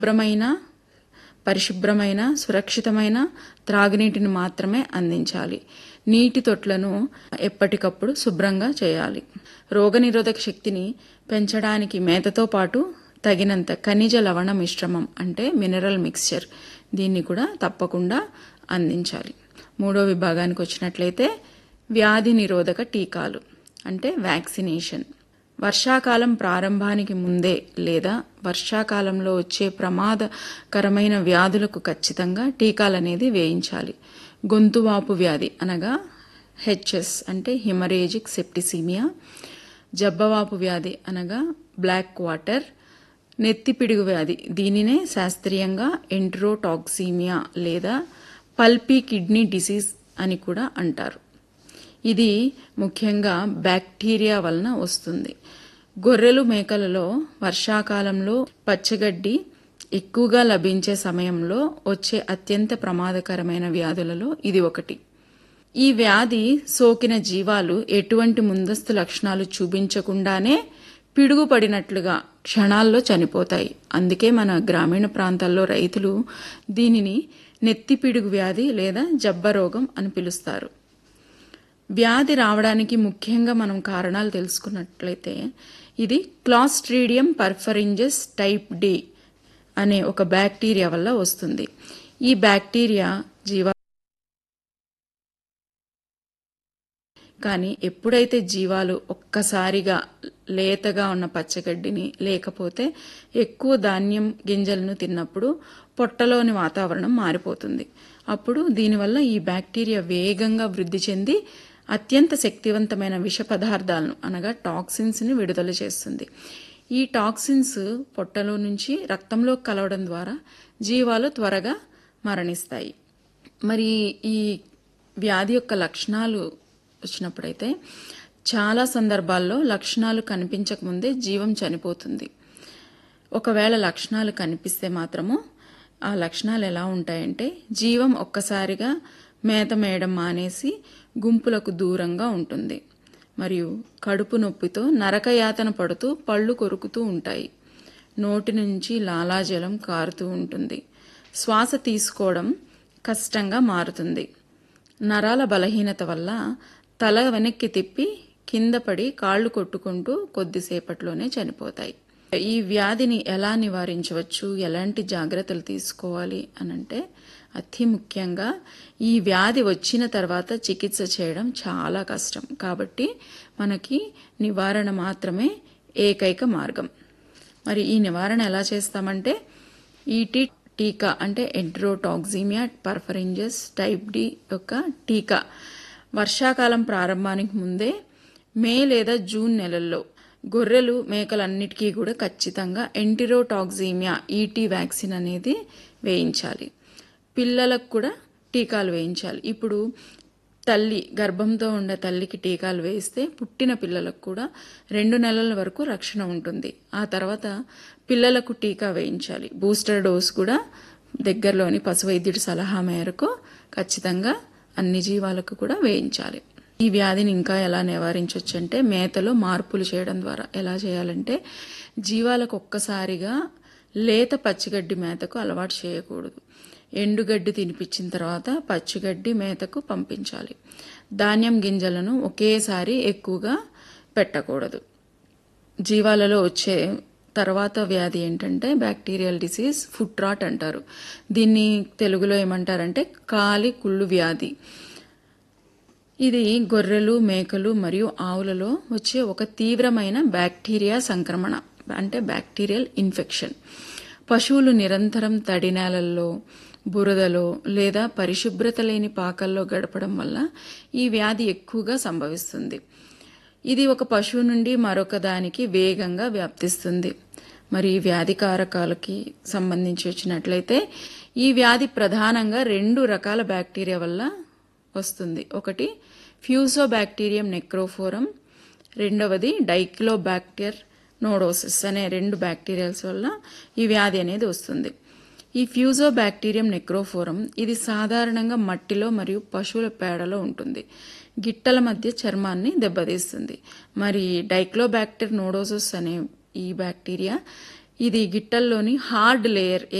శుభ్రమైన పరిశుభ్రమైన సురక్షితమైన త్రాగునీటిని మాత్రమే అందించాలి నీటి తొట్లను ఎప్పటికప్పుడు శుభ్రంగా చేయాలి రోగనిరోధక శక్తిని పెంచడానికి మేతతో పాటు తగినంత ఖనిజ లవణ మిశ్రమం అంటే మినరల్ మిక్స్చర్ దీన్ని కూడా తప్పకుండా అందించాలి మూడో విభాగానికి వచ్చినట్లయితే వ్యాధి నిరోధక టీకాలు అంటే వ్యాక్సినేషన్ వర్షాకాలం ప్రారంభానికి ముందే లేదా వర్షాకాలంలో వచ్చే ప్రమాదకరమైన వ్యాధులకు ఖచ్చితంగా టీకాలనేది వేయించాలి గొంతువాపు వ్యాధి అనగా హెచ్ఎస్ అంటే హిమరేజిక్ సెప్టిసీమియా జబ్బవాపు వ్యాధి అనగా బ్లాక్ వాటర్ నెత్తిపిడుగు వ్యాధి దీనినే శాస్త్రీయంగా ఎంట్రోటాక్సీమియా లేదా పల్పీ కిడ్నీ డిసీజ్ అని కూడా అంటారు ఇది ముఖ్యంగా బ్యాక్టీరియా వలన వస్తుంది గొర్రెలు మేకలలో వర్షాకాలంలో పచ్చగడ్డి ఎక్కువగా లభించే సమయంలో వచ్చే అత్యంత ప్రమాదకరమైన వ్యాధులలో ఇది ఒకటి ఈ వ్యాధి సోకిన జీవాలు ఎటువంటి ముందస్తు లక్షణాలు చూపించకుండానే పిడుగుపడినట్లుగా క్షణాల్లో చనిపోతాయి అందుకే మన గ్రామీణ ప్రాంతాల్లో రైతులు దీనిని నెత్తిపిడుగు వ్యాధి లేదా జబ్బరోగం అని పిలుస్తారు వ్యాధి రావడానికి ముఖ్యంగా మనం కారణాలు తెలుసుకున్నట్లయితే ఇది క్లాస్ట్రీడియం పర్ఫరింజెస్ టైప్ డి అనే ఒక బ్యాక్టీరియా వల్ల వస్తుంది ఈ బ్యాక్టీరియా జీవ కానీ ఎప్పుడైతే జీవాలు ఒక్కసారిగా లేతగా ఉన్న పచ్చగడ్డిని లేకపోతే ఎక్కువ ధాన్యం గింజలను తిన్నప్పుడు పొట్టలోని వాతావరణం మారిపోతుంది అప్పుడు దీనివల్ల ఈ బ్యాక్టీరియా వేగంగా వృద్ధి చెంది అత్యంత శక్తివంతమైన విష పదార్థాలను అనగా టాక్సిన్స్ని విడుదల చేస్తుంది ఈ టాక్సిన్స్ పొట్టలో నుంచి రక్తంలో కలవడం ద్వారా జీవాలు త్వరగా మరణిస్తాయి మరి ఈ వ్యాధి యొక్క లక్షణాలు వచ్చినప్పుడైతే చాలా సందర్భాల్లో లక్షణాలు కనిపించకముందే జీవం చనిపోతుంది ఒకవేళ లక్షణాలు కనిపిస్తే మాత్రము ఆ లక్షణాలు ఎలా ఉంటాయంటే జీవం ఒక్కసారిగా మేత మేయడం మానేసి గుంపులకు దూరంగా ఉంటుంది మరియు కడుపు నొప్పితో నరకయాతన పడుతూ పళ్ళు కొరుకుతూ ఉంటాయి నోటి నుంచి లాలాజలం కారుతూ ఉంటుంది శ్వాస తీసుకోవడం కష్టంగా మారుతుంది నరాల బలహీనత వల్ల తల వెనక్కి తిప్పి కింద పడి కాళ్ళు కొట్టుకుంటూ కొద్దిసేపట్లోనే చనిపోతాయి ఈ వ్యాధిని ఎలా నివారించవచ్చు ఎలాంటి జాగ్రత్తలు తీసుకోవాలి అనంటే అతి ముఖ్యంగా ఈ వ్యాధి వచ్చిన తర్వాత చికిత్స చేయడం చాలా కష్టం కాబట్టి మనకి నివారణ మాత్రమే ఏకైక మార్గం మరి ఈ నివారణ ఎలా చేస్తామంటే ఈటీ టీకా అంటే ఎంట్రోటాక్సిమియా పర్ఫరింజెస్ టైప్ డి యొక్క టీకా వర్షాకాలం ప్రారంభానికి ముందే మే లేదా జూన్ నెలల్లో గొర్రెలు మేకలన్నిటికీ కూడా ఖచ్చితంగా ఎంటిరోటాక్సిమియా ఈటీ వ్యాక్సిన్ అనేది వేయించాలి పిల్లలకు కూడా టీకాలు వేయించాలి ఇప్పుడు తల్లి గర్భంతో ఉండే తల్లికి టీకాలు వేయిస్తే పుట్టిన పిల్లలకు కూడా రెండు నెలల వరకు రక్షణ ఉంటుంది ఆ తర్వాత పిల్లలకు టీకా వేయించాలి బూస్టర్ డోస్ కూడా దగ్గరలోని పశు వైద్యుడి సలహా మేరకు ఖచ్చితంగా అన్ని జీవాలకు కూడా వేయించాలి ఈ వ్యాధిని ఇంకా ఎలా నివారించవచ్చు అంటే మేతలో మార్పులు చేయడం ద్వారా ఎలా చేయాలంటే జీవాలకు ఒక్కసారిగా లేత పచ్చిగడ్డి మేతకు అలవాటు చేయకూడదు ఎండుగడ్డి తినిపించిన తర్వాత పచ్చిగడ్డి మేతకు పంపించాలి ధాన్యం గింజలను ఒకేసారి ఎక్కువగా పెట్టకూడదు జీవాలలో వచ్చే తర్వాత వ్యాధి ఏంటంటే బ్యాక్టీరియల్ డిసీజ్ ఫుట్ రాట్ అంటారు దీన్ని తెలుగులో ఏమంటారంటే కాలి కుళ్ళు వ్యాధి ఇది గొర్రెలు మేకలు మరియు ఆవులలో వచ్చే ఒక తీవ్రమైన బ్యాక్టీరియా సంక్రమణ అంటే బ్యాక్టీరియల్ ఇన్ఫెక్షన్ పశువులు నిరంతరం తడి నేలల్లో బురదలో లేదా పరిశుభ్రత లేని పాకల్లో గడపడం వల్ల ఈ వ్యాధి ఎక్కువగా సంభవిస్తుంది ఇది ఒక పశువు నుండి మరొక దానికి వేగంగా వ్యాప్తిస్తుంది మరి ఈ వ్యాధి కారకాలకి సంబంధించి వచ్చినట్లయితే ఈ వ్యాధి ప్రధానంగా రెండు రకాల బ్యాక్టీరియా వల్ల వస్తుంది ఒకటి ఫ్యూసోబ్యాక్టీరియం నెక్రోఫోరం రెండవది డైక్లోబ్యాక్టర్ నోడోసిస్ అనే రెండు బ్యాక్టీరియాస్ వల్ల ఈ వ్యాధి అనేది వస్తుంది ఈ ఫ్యూజోబ్యాక్టీరియం నెక్రోఫోరం ఇది సాధారణంగా మట్టిలో మరియు పశువుల పేడలో ఉంటుంది గిట్టల మధ్య చర్మాన్ని దెబ్బతీస్తుంది మరి డైక్లోబ్యాక్టర్ నోడోసస్ అనే ఈ బ్యాక్టీరియా ఇది గిట్టల్లోని హార్డ్ లేయర్